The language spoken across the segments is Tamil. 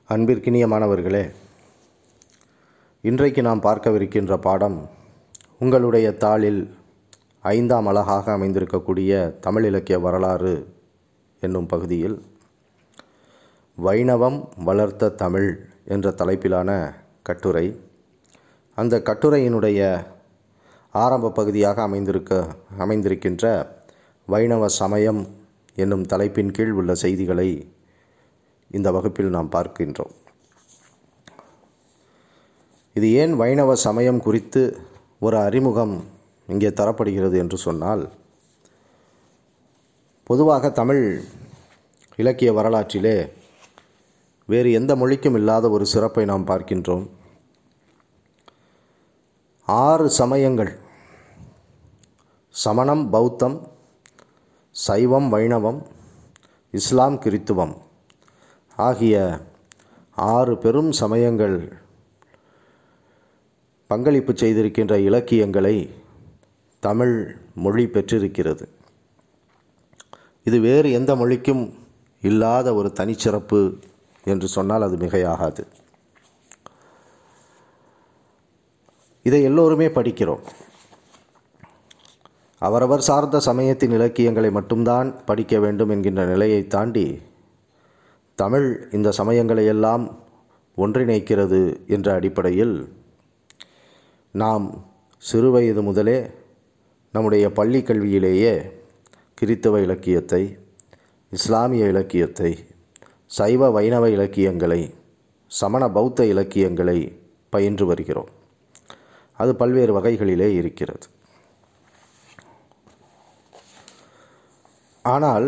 அன்பிற்கினிய மாணவர்களே இன்றைக்கு நாம் பார்க்கவிருக்கின்ற பாடம் உங்களுடைய தாளில் ஐந்தாம் அழகாக அமைந்திருக்கக்கூடிய தமிழ் இலக்கிய வரலாறு என்னும் பகுதியில் வைணவம் வளர்த்த தமிழ் என்ற தலைப்பிலான கட்டுரை அந்த கட்டுரையினுடைய ஆரம்ப பகுதியாக அமைந்திருக்க அமைந்திருக்கின்ற வைணவ சமயம் என்னும் தலைப்பின் கீழ் உள்ள செய்திகளை இந்த வகுப்பில் நாம் பார்க்கின்றோம் இது ஏன் வைணவ சமயம் குறித்து ஒரு அறிமுகம் இங்கே தரப்படுகிறது என்று சொன்னால் பொதுவாக தமிழ் இலக்கிய வரலாற்றிலே வேறு எந்த மொழிக்கும் இல்லாத ஒரு சிறப்பை நாம் பார்க்கின்றோம் ஆறு சமயங்கள் சமணம் பௌத்தம் சைவம் வைணவம் இஸ்லாம் கிறித்துவம் ஆகிய ஆறு பெரும் சமயங்கள் பங்களிப்பு செய்திருக்கின்ற இலக்கியங்களை தமிழ் மொழி பெற்றிருக்கிறது இது வேறு எந்த மொழிக்கும் இல்லாத ஒரு தனிச்சிறப்பு என்று சொன்னால் அது மிகையாகாது இதை எல்லோருமே படிக்கிறோம் அவரவர் சார்ந்த சமயத்தின் இலக்கியங்களை மட்டும்தான் படிக்க வேண்டும் என்கின்ற நிலையை தாண்டி தமிழ் இந்த சமயங்களை எல்லாம் ஒன்றிணைக்கிறது என்ற அடிப்படையில் நாம் சிறுவயது முதலே நம்முடைய பள்ளி கல்வியிலேயே கிறித்தவ இலக்கியத்தை இஸ்லாமிய இலக்கியத்தை சைவ வைணவ இலக்கியங்களை சமண பௌத்த இலக்கியங்களை பயின்று வருகிறோம் அது பல்வேறு வகைகளிலே இருக்கிறது ஆனால்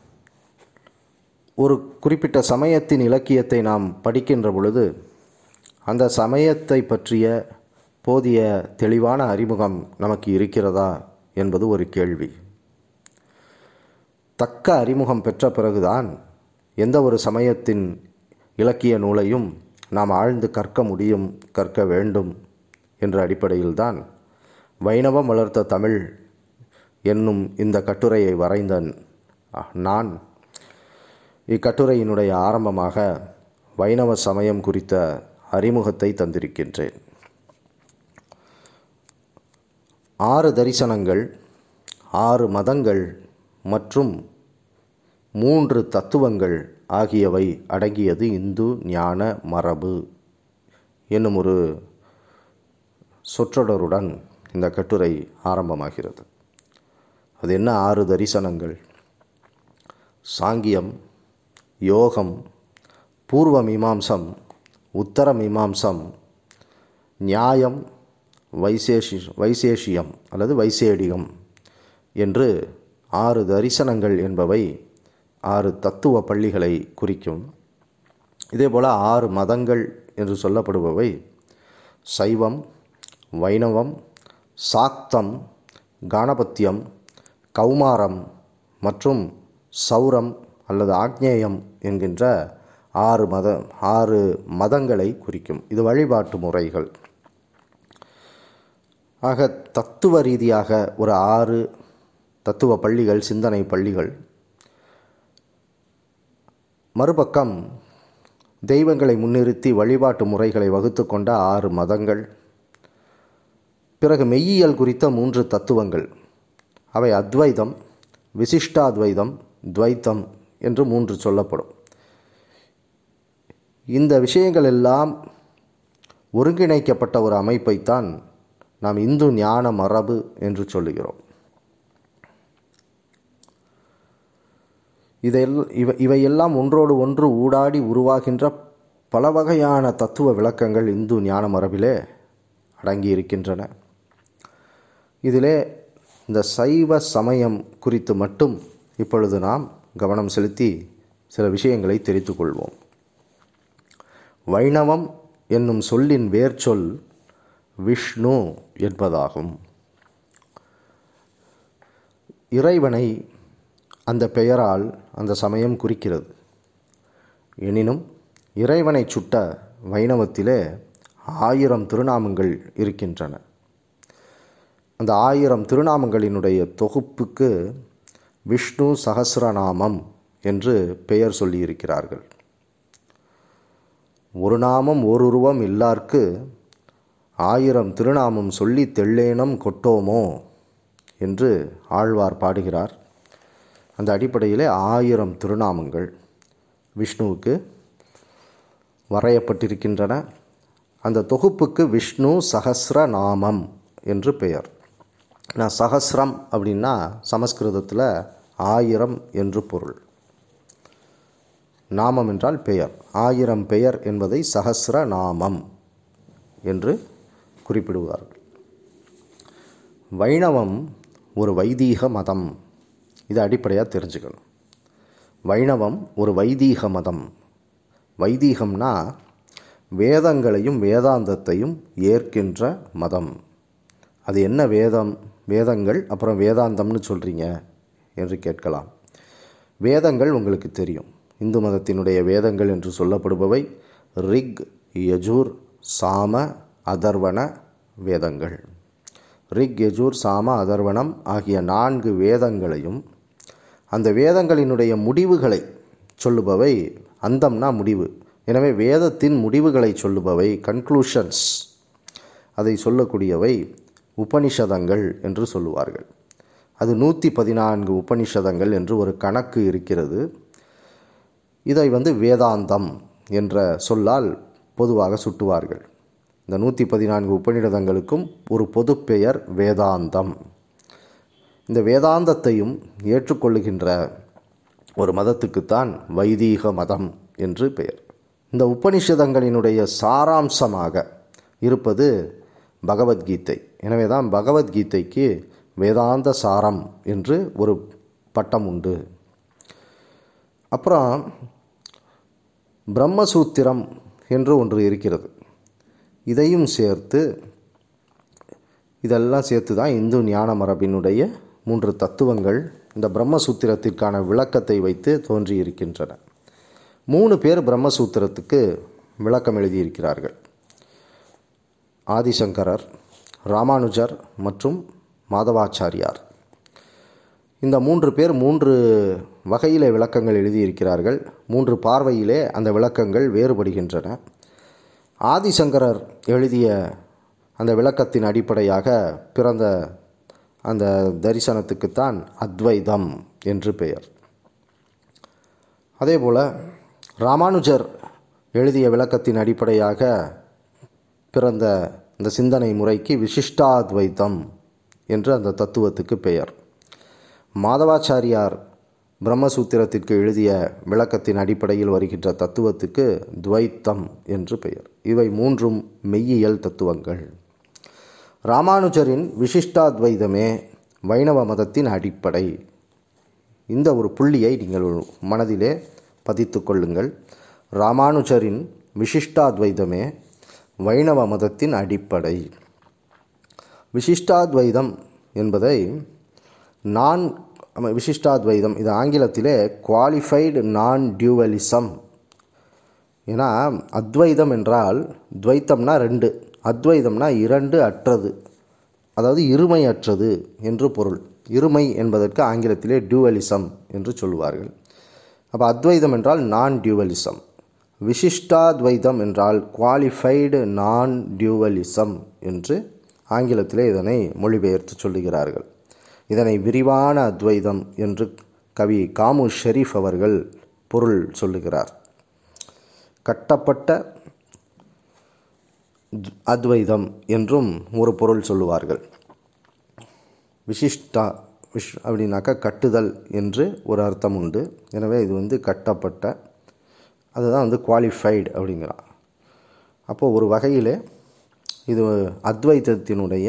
ஒரு குறிப்பிட்ட சமயத்தின் இலக்கியத்தை நாம் படிக்கின்ற பொழுது அந்த சமயத்தை பற்றிய போதிய தெளிவான அறிமுகம் நமக்கு இருக்கிறதா என்பது ஒரு கேள்வி தக்க அறிமுகம் பெற்ற பிறகுதான் எந்த ஒரு சமயத்தின் இலக்கிய நூலையும் நாம் ஆழ்ந்து கற்க முடியும் கற்க வேண்டும் என்ற அடிப்படையில்தான் வைணவம் வளர்த்த தமிழ் என்னும் இந்த கட்டுரையை வரைந்த நான் இக்கட்டுரையினுடைய ஆரம்பமாக வைணவ சமயம் குறித்த அறிமுகத்தை தந்திருக்கின்றேன் ஆறு தரிசனங்கள் ஆறு மதங்கள் மற்றும் மூன்று தத்துவங்கள் ஆகியவை அடங்கியது இந்து ஞான மரபு என்னும் ஒரு சொற்றொடருடன் இந்த கட்டுரை ஆரம்பமாகிறது அது என்ன ஆறு தரிசனங்கள் சாங்கியம் யோகம் பூர்வ மீமாம்சம் உத்தர மீமாம்சம் நியாயம் வைசேஷி வைசேஷியம் அல்லது வைசேடியம் என்று ஆறு தரிசனங்கள் என்பவை ஆறு தத்துவ பள்ளிகளை குறிக்கும் இதேபோல் ஆறு மதங்கள் என்று சொல்லப்படுபவை சைவம் வைணவம் சாக்தம் கானபத்தியம் கௌமாரம் மற்றும் சௌரம் அல்லது ஆக்ஞேயம் என்கின்ற ஆறு மத ஆறு மதங்களை குறிக்கும் இது வழிபாட்டு முறைகள் ஆக தத்துவ ரீதியாக ஒரு ஆறு தத்துவ பள்ளிகள் சிந்தனை பள்ளிகள் மறுபக்கம் தெய்வங்களை முன்னிறுத்தி வழிபாட்டு முறைகளை வகுத்து கொண்ட ஆறு மதங்கள் பிறகு மெய்யியல் குறித்த மூன்று தத்துவங்கள் அவை அத்வைதம் விசிஷ்டாத்வைதம் துவைத்தம் என்று மூன்று சொல்லப்படும் இந்த விஷயங்கள் எல்லாம் ஒருங்கிணைக்கப்பட்ட ஒரு அமைப்பைத்தான் நாம் இந்து ஞான மரபு என்று சொல்லுகிறோம் இதையெல் இவை இவையெல்லாம் ஒன்றோடு ஒன்று ஊடாடி உருவாகின்ற பல வகையான தத்துவ விளக்கங்கள் இந்து ஞான மரபிலே அடங்கி இருக்கின்றன இதிலே இந்த சைவ சமயம் குறித்து மட்டும் இப்பொழுது நாம் கவனம் செலுத்தி சில விஷயங்களை தெரிந்து கொள்வோம் வைணவம் என்னும் சொல்லின் வேர்ச்சொல் விஷ்ணு என்பதாகும் இறைவனை அந்த பெயரால் அந்த சமயம் குறிக்கிறது எனினும் இறைவனை சுட்ட வைணவத்திலே ஆயிரம் திருநாமங்கள் இருக்கின்றன அந்த ஆயிரம் திருநாமங்களினுடைய தொகுப்புக்கு விஷ்ணு சகசிரநாமம் என்று பெயர் சொல்லியிருக்கிறார்கள் ஒரு நாமம் ஓருருவம் இல்லார்க்கு ஆயிரம் திருநாமம் சொல்லி தெள்ளேனம் கொட்டோமோ என்று ஆழ்வார் பாடுகிறார் அந்த அடிப்படையிலே ஆயிரம் திருநாமங்கள் விஷ்ணுவுக்கு வரையப்பட்டிருக்கின்றன அந்த தொகுப்புக்கு விஷ்ணு சஹஸ்ர நாமம் என்று பெயர் நான் சஹஸ்ரம் அப்படின்னா சமஸ்கிருதத்தில் ஆயிரம் என்று பொருள் நாமம் என்றால் பெயர் ஆயிரம் பெயர் என்பதை சஹஸ்ர நாமம் என்று குறிப்பிடுவார்கள் வைணவம் ஒரு வைதீக மதம் இது அடிப்படையாக தெரிஞ்சுக்கணும் வைணவம் ஒரு வைதீக மதம் வைதீகம்னா வேதங்களையும் வேதாந்தத்தையும் ஏற்கின்ற மதம் அது என்ன வேதம் வேதங்கள் அப்புறம் வேதாந்தம்னு சொல்கிறீங்க என்று கேட்கலாம் வேதங்கள் உங்களுக்கு தெரியும் இந்து மதத்தினுடைய வேதங்கள் என்று சொல்லப்படுபவை ரிக் யஜூர் சாம அதர்வண வேதங்கள் ரிக் யஜூர் சாம அதர்வணம் ஆகிய நான்கு வேதங்களையும் அந்த வேதங்களினுடைய முடிவுகளை சொல்லுபவை அந்தம்னா முடிவு எனவே வேதத்தின் முடிவுகளை சொல்லுபவை கன்க்ளூஷன்ஸ் அதை சொல்லக்கூடியவை உபனிஷதங்கள் என்று சொல்லுவார்கள் அது நூற்றி பதினான்கு உபனிஷதங்கள் என்று ஒரு கணக்கு இருக்கிறது இதை வந்து வேதாந்தம் என்ற சொல்லால் பொதுவாக சுட்டுவார்கள் இந்த நூற்றி பதினான்கு உபநிடதங்களுக்கும் ஒரு பொது பெயர் வேதாந்தம் இந்த வேதாந்தத்தையும் ஏற்றுக்கொள்ளுகின்ற ஒரு மதத்துக்குத்தான் வைதீக மதம் என்று பெயர் இந்த உபனிஷதங்களினுடைய சாராம்சமாக இருப்பது பகவத்கீதை எனவே தான் பகவத்கீதைக்கு வேதாந்த சாரம் என்று ஒரு பட்டம் உண்டு அப்புறம் பிரம்மசூத்திரம் என்று ஒன்று இருக்கிறது இதையும் சேர்த்து இதெல்லாம் சேர்த்து தான் இந்து ஞான மரபினுடைய மூன்று தத்துவங்கள் இந்த பிரம்மசூத்திரத்திற்கான விளக்கத்தை வைத்து தோன்றியிருக்கின்றன மூணு பேர் பிரம்மசூத்திரத்துக்கு விளக்கம் எழுதியிருக்கிறார்கள் ஆதிசங்கரர் ராமானுஜர் மற்றும் மாதவாச்சாரியார் இந்த மூன்று பேர் மூன்று வகையிலே விளக்கங்கள் எழுதியிருக்கிறார்கள் மூன்று பார்வையிலே அந்த விளக்கங்கள் வேறுபடுகின்றன ஆதிசங்கரர் எழுதிய அந்த விளக்கத்தின் அடிப்படையாக பிறந்த அந்த தரிசனத்துக்குத்தான் அத்வைதம் என்று பெயர் அதேபோல் ராமானுஜர் எழுதிய விளக்கத்தின் அடிப்படையாக பிறந்த இந்த சிந்தனை முறைக்கு விசிஷ்டாத்வைத்தம் என்று அந்த தத்துவத்துக்கு பெயர் மாதவாச்சாரியார் பிரம்மசூத்திரத்திற்கு எழுதிய விளக்கத்தின் அடிப்படையில் வருகின்ற தத்துவத்துக்கு துவைத்தம் என்று பெயர் இவை மூன்றும் மெய்யியல் தத்துவங்கள் ராமானுஜரின் விசிஷ்டாத்வைதமே வைணவ மதத்தின் அடிப்படை இந்த ஒரு புள்ளியை நீங்கள் மனதிலே பதித்து கொள்ளுங்கள் ராமானுஜரின் விசிஷ்டாத்வைதமே வைணவ மதத்தின் அடிப்படை விசிஷ்டாத்வைதம் என்பதை நான் விசிஷ்டாத்வைதம் இது ஆங்கிலத்திலே குவாலிஃபைடு நான் டியூவலிசம் ஏன்னா அத்வைதம் என்றால் துவைத்தம்னா ரெண்டு அத்வைதம்னா இரண்டு அற்றது அதாவது இருமை அற்றது என்று பொருள் இருமை என்பதற்கு ஆங்கிலத்திலே டியூவலிசம் என்று சொல்லுவார்கள் அப்போ அத்வைதம் என்றால் நான் டியூவலிசம் விசிஷ்டாத்வைதம் என்றால் குவாலிஃபைடு நான் டியூவலிசம் என்று ஆங்கிலத்திலே இதனை மொழிபெயர்த்து சொல்லுகிறார்கள் இதனை விரிவான அத்வைதம் என்று கவி காமு ஷெரீஃப் அவர்கள் பொருள் சொல்லுகிறார் கட்டப்பட்ட அத்வைதம் என்றும் ஒரு பொருள் சொல்லுவார்கள் விசிஷ்டா விஷ் அப்படின்னாக்கா கட்டுதல் என்று ஒரு அர்த்தம் உண்டு எனவே இது வந்து கட்டப்பட்ட அதுதான் வந்து குவாலிஃபைடு அப்படிங்கிறான் அப்போது ஒரு வகையிலே இது அத்வைதத்தினுடைய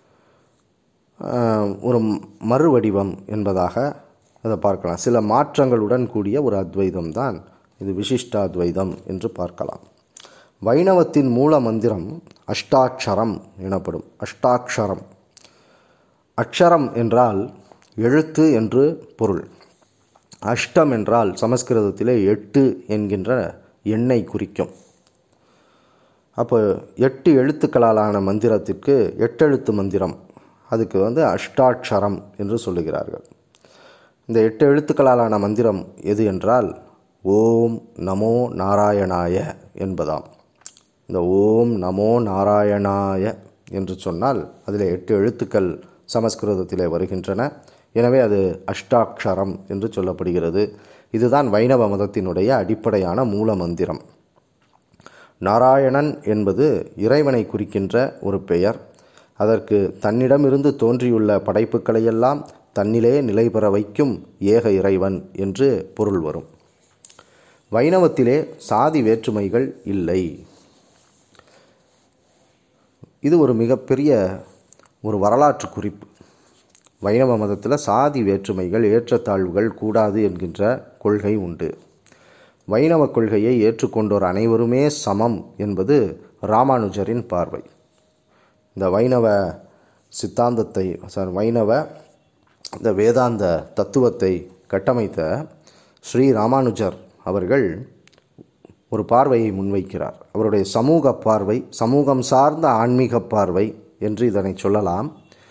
ஒரு மறுவடிவம் என்பதாக அதை பார்க்கலாம் சில மாற்றங்களுடன் கூடிய ஒரு அத்வைதம் தான் இது விசிஷ்டாத்வைதம் என்று பார்க்கலாம் வைணவத்தின் மூல மந்திரம் அஷ்டாட்சரம் எனப்படும் அஷ்டாட்சரம் அக்ஷரம் என்றால் எழுத்து என்று பொருள் அஷ்டம் என்றால் சமஸ்கிருதத்திலே எட்டு என்கின்ற எண்ணை குறிக்கும் அப்போ எட்டு எழுத்துக்களாலான மந்திரத்திற்கு எட்டெழுத்து மந்திரம் அதுக்கு வந்து அஷ்டாட்சரம் என்று சொல்லுகிறார்கள் இந்த எட்டு எழுத்துக்களாலான மந்திரம் எது என்றால் ஓம் நமோ நாராயணாய என்பதாம் இந்த ஓம் நமோ நாராயணாய என்று சொன்னால் அதில் எட்டு எழுத்துக்கள் சமஸ்கிருதத்திலே வருகின்றன எனவே அது அஷ்டாட்சரம் என்று சொல்லப்படுகிறது இதுதான் வைணவ மதத்தினுடைய அடிப்படையான மூல மந்திரம் நாராயணன் என்பது இறைவனை குறிக்கின்ற ஒரு பெயர் அதற்கு தன்னிடமிருந்து தோன்றியுள்ள படைப்புகளையெல்லாம் தன்னிலே நிலை பெற வைக்கும் ஏக இறைவன் என்று பொருள் வரும் வைணவத்திலே சாதி வேற்றுமைகள் இல்லை இது ஒரு மிகப்பெரிய ஒரு வரலாற்று குறிப்பு வைணவ மதத்தில் சாதி வேற்றுமைகள் ஏற்றத்தாழ்வுகள் கூடாது என்கின்ற கொள்கை உண்டு வைணவ கொள்கையை ஏற்றுக்கொண்டோர் அனைவருமே சமம் என்பது ராமானுஜரின் பார்வை இந்த வைணவ சித்தாந்தத்தை சார் வைணவ இந்த வேதாந்த தத்துவத்தை கட்டமைத்த ஸ்ரீ ராமானுஜர் அவர்கள் ஒரு பார்வையை முன்வைக்கிறார் அவருடைய சமூக பார்வை சமூகம் சார்ந்த ஆன்மீக பார்வை என்று இதனை சொல்லலாம்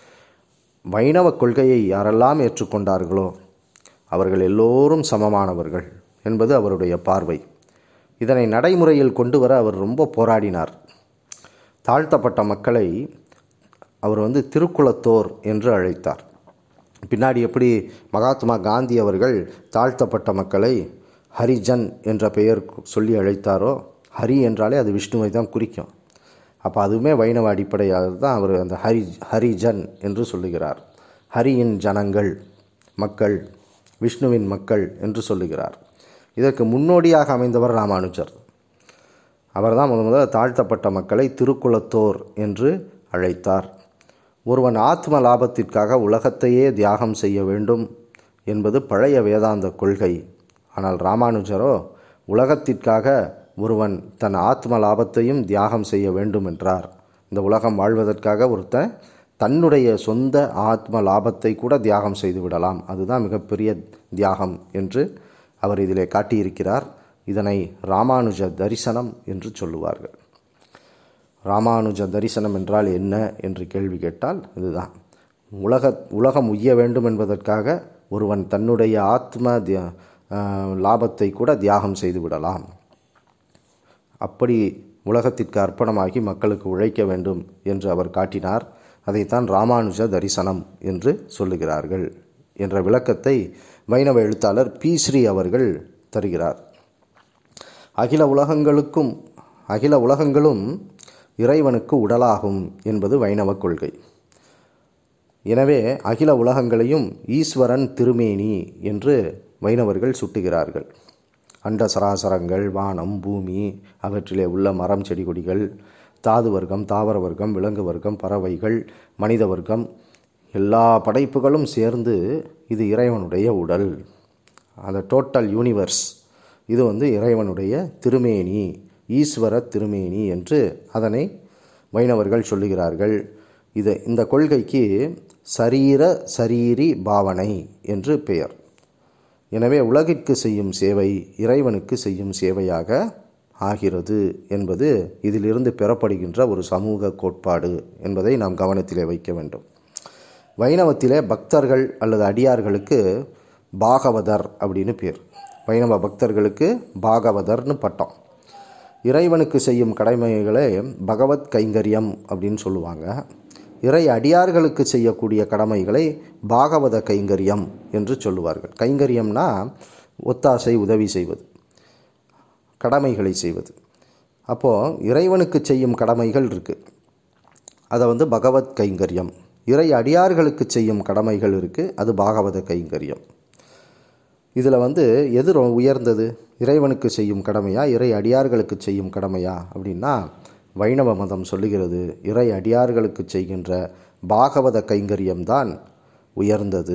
வைணவ கொள்கையை யாரெல்லாம் ஏற்றுக்கொண்டார்களோ அவர்கள் எல்லோரும் சமமானவர்கள் என்பது அவருடைய பார்வை இதனை நடைமுறையில் கொண்டு வர அவர் ரொம்ப போராடினார் தாழ்த்தப்பட்ட மக்களை அவர் வந்து திருக்குளத்தோர் என்று அழைத்தார் பின்னாடி எப்படி மகாத்மா காந்தி அவர்கள் தாழ்த்தப்பட்ட மக்களை ஹரிஜன் என்ற பெயர் சொல்லி அழைத்தாரோ ஹரி என்றாலே அது விஷ்ணுவை தான் குறிக்கும் அப்போ அதுவுமே வைணவ அடிப்படையாக தான் அவர் அந்த ஹரி ஹரிஜன் என்று சொல்லுகிறார் ஹரியின் ஜனங்கள் மக்கள் விஷ்ணுவின் மக்கள் என்று சொல்லுகிறார் இதற்கு முன்னோடியாக அமைந்தவர் ராமானுஜர் அவர்தான் முத முதல்ல தாழ்த்தப்பட்ட மக்களை திருக்குளத்தோர் என்று அழைத்தார் ஒருவன் ஆத்ம லாபத்திற்காக உலகத்தையே தியாகம் செய்ய வேண்டும் என்பது பழைய வேதாந்த கொள்கை ஆனால் ராமானுஜரோ உலகத்திற்காக ஒருவன் தன் ஆத்ம லாபத்தையும் தியாகம் செய்ய வேண்டும் என்றார் இந்த உலகம் வாழ்வதற்காக ஒருத்தன் தன்னுடைய சொந்த ஆத்ம லாபத்தை கூட தியாகம் செய்து விடலாம் அதுதான் மிகப்பெரிய தியாகம் என்று அவர் இதிலே காட்டியிருக்கிறார் இதனை ராமானுஜ தரிசனம் என்று சொல்லுவார்கள் ராமானுஜ தரிசனம் என்றால் என்ன என்று கேள்வி கேட்டால் இதுதான் உலக உலகம் உய்ய வேண்டும் என்பதற்காக ஒருவன் தன்னுடைய ஆத்ம தியா லாபத்தை கூட தியாகம் செய்து விடலாம் அப்படி உலகத்திற்கு அர்ப்பணமாகி மக்களுக்கு உழைக்க வேண்டும் என்று அவர் காட்டினார் அதைத்தான் ராமானுஜ தரிசனம் என்று சொல்லுகிறார்கள் என்ற விளக்கத்தை வைணவ எழுத்தாளர் பி ஸ்ரீ அவர்கள் தருகிறார் அகில உலகங்களுக்கும் அகில உலகங்களும் இறைவனுக்கு உடலாகும் என்பது வைணவ கொள்கை எனவே அகில உலகங்களையும் ஈஸ்வரன் திருமேனி என்று வைணவர்கள் சுட்டுகிறார்கள் அண்ட சராசரங்கள் வானம் பூமி அவற்றிலே உள்ள மரம் செடி கொடிகள் தாது வர்க்கம் தாவர வர்க்கம் விலங்கு வர்க்கம் பறவைகள் மனித வர்க்கம் எல்லா படைப்புகளும் சேர்ந்து இது இறைவனுடைய உடல் அந்த டோட்டல் யூனிவர்ஸ் இது வந்து இறைவனுடைய திருமேனி ஈஸ்வர திருமேனி என்று அதனை வைணவர்கள் சொல்லுகிறார்கள் இது இந்த கொள்கைக்கு சரீர சரீரி பாவனை என்று பெயர் எனவே உலகிற்கு செய்யும் சேவை இறைவனுக்கு செய்யும் சேவையாக ஆகிறது என்பது இதிலிருந்து பெறப்படுகின்ற ஒரு சமூக கோட்பாடு என்பதை நாம் கவனத்திலே வைக்க வேண்டும் வைணவத்திலே பக்தர்கள் அல்லது அடியார்களுக்கு பாகவதர் அப்படின்னு பேர் வைணவ பக்தர்களுக்கு பாகவதர்னு பட்டம் இறைவனுக்கு செய்யும் கடமைகளை பகவத் கைங்கரியம் அப்படின்னு சொல்லுவாங்க இறை அடியார்களுக்கு செய்யக்கூடிய கடமைகளை பாகவத கைங்கரியம் என்று சொல்லுவார்கள் கைங்கரியம்னா ஒத்தாசை உதவி செய்வது கடமைகளை செய்வது அப்போது இறைவனுக்கு செய்யும் கடமைகள் இருக்குது அதை வந்து பகவத் கைங்கரியம் இறை அடியார்களுக்கு செய்யும் கடமைகள் இருக்குது அது பாகவத கைங்கரியம் இதில் வந்து எது ரொ- உயர்ந்தது இறைவனுக்கு செய்யும் கடமையா இறை அடியார்களுக்கு செய்யும் கடமையா அப்படின்னா வைணவ மதம் சொல்லுகிறது இறை அடியார்களுக்கு செய்கின்ற பாகவத கைங்கரியம்தான் உயர்ந்தது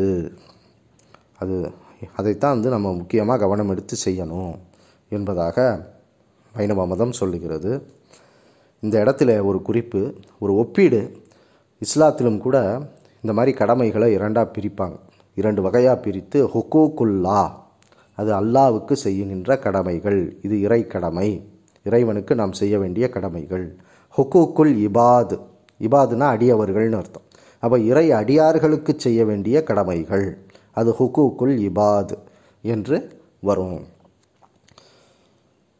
அது அதைத்தான் வந்து நம்ம முக்கியமாக கவனம் எடுத்து செய்யணும் என்பதாக வைணவ மதம் சொல்லுகிறது இந்த இடத்துல ஒரு குறிப்பு ஒரு ஒப்பீடு இஸ்லாத்திலும் கூட இந்த மாதிரி கடமைகளை இரண்டாக பிரிப்பாங்க இரண்டு வகையாக பிரித்து ஹுக்கூக்குல்லா அது அல்லாவுக்கு செய்கின்ற கடமைகள் இது இறை கடமை இறைவனுக்கு நாம் செய்ய வேண்டிய கடமைகள் ஹுக்கூக்குல் இபாத் இபாதுனா அடியவர்கள்னு அர்த்தம் அப்போ இறை அடியார்களுக்கு செய்ய வேண்டிய கடமைகள் அது ஹுக்கூக்குல் இபாத் என்று வரும்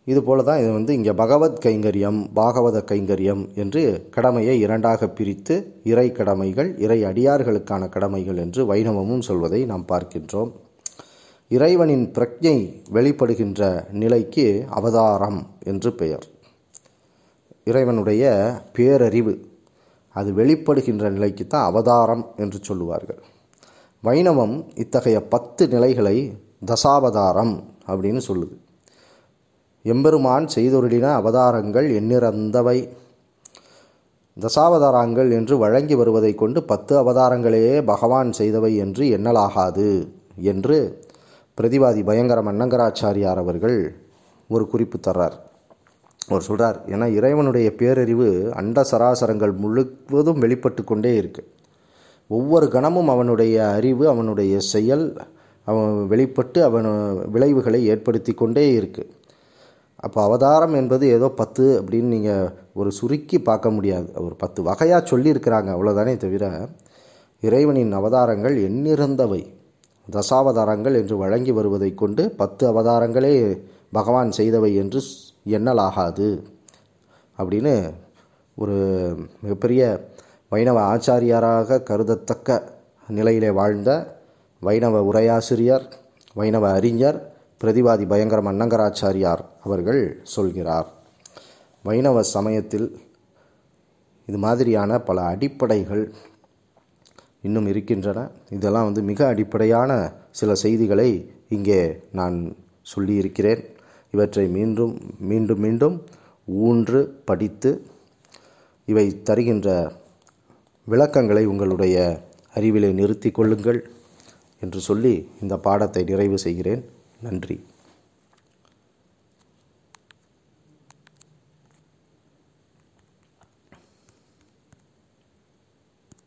இது போல தான் இது வந்து இங்கே பகவத் கைங்கரியம் பாகவத கைங்கரியம் என்று கடமையை இரண்டாக பிரித்து இறை கடமைகள் இறை அடியார்களுக்கான கடமைகள் என்று வைணவமும் சொல்வதை நாம் பார்க்கின்றோம் இறைவனின் பிரஜை வெளிப்படுகின்ற நிலைக்கு அவதாரம் என்று பெயர் இறைவனுடைய பேரறிவு அது வெளிப்படுகின்ற நிலைக்கு தான் அவதாரம் என்று சொல்லுவார்கள் வைணவம் இத்தகைய பத்து நிலைகளை தசாவதாரம் அப்படின்னு சொல்லுது எம்பெருமான் செய்தொருளின அவதாரங்கள் எண்ணிறந்தவை தசாவதாரங்கள் என்று வழங்கி வருவதை கொண்டு பத்து அவதாரங்களே பகவான் செய்தவை என்று எண்ணலாகாது என்று பிரதிவாதி பயங்கர மன்னங்கராச்சாரியார் அவர்கள் ஒரு குறிப்பு தர்றார் அவர் சொல்கிறார் ஏன்னா இறைவனுடைய பேரறிவு அண்ட சராசரங்கள் முழுவதும் வெளிப்பட்டு கொண்டே இருக்கு ஒவ்வொரு கணமும் அவனுடைய அறிவு அவனுடைய செயல் அவன் வெளிப்பட்டு அவன் விளைவுகளை ஏற்படுத்தி கொண்டே இருக்குது அப்போ அவதாரம் என்பது ஏதோ பத்து அப்படின்னு நீங்கள் ஒரு சுருக்கி பார்க்க முடியாது ஒரு பத்து வகையாக சொல்லியிருக்கிறாங்க அவ்வளோதானே தவிர இறைவனின் அவதாரங்கள் எண்ணிறந்தவை தசாவதாரங்கள் என்று வழங்கி வருவதை கொண்டு பத்து அவதாரங்களே பகவான் செய்தவை என்று எண்ணலாகாது அப்படின்னு ஒரு மிகப்பெரிய வைணவ ஆச்சாரியாராக கருதத்தக்க நிலையிலே வாழ்ந்த வைணவ உரையாசிரியர் வைணவ அறிஞர் பிரதிவாதி பயங்கரம் அன்னங்கராச்சாரியார் அவர்கள் சொல்கிறார் வைணவ சமயத்தில் இது மாதிரியான பல அடிப்படைகள் இன்னும் இருக்கின்றன இதெல்லாம் வந்து மிக அடிப்படையான சில செய்திகளை இங்கே நான் சொல்லியிருக்கிறேன் இவற்றை மீண்டும் மீண்டும் மீண்டும் ஊன்று படித்து இவை தருகின்ற விளக்கங்களை உங்களுடைய அறிவிலே நிறுத்தி கொள்ளுங்கள் என்று சொல்லி இந்த பாடத்தை நிறைவு செய்கிறேன் நன்றி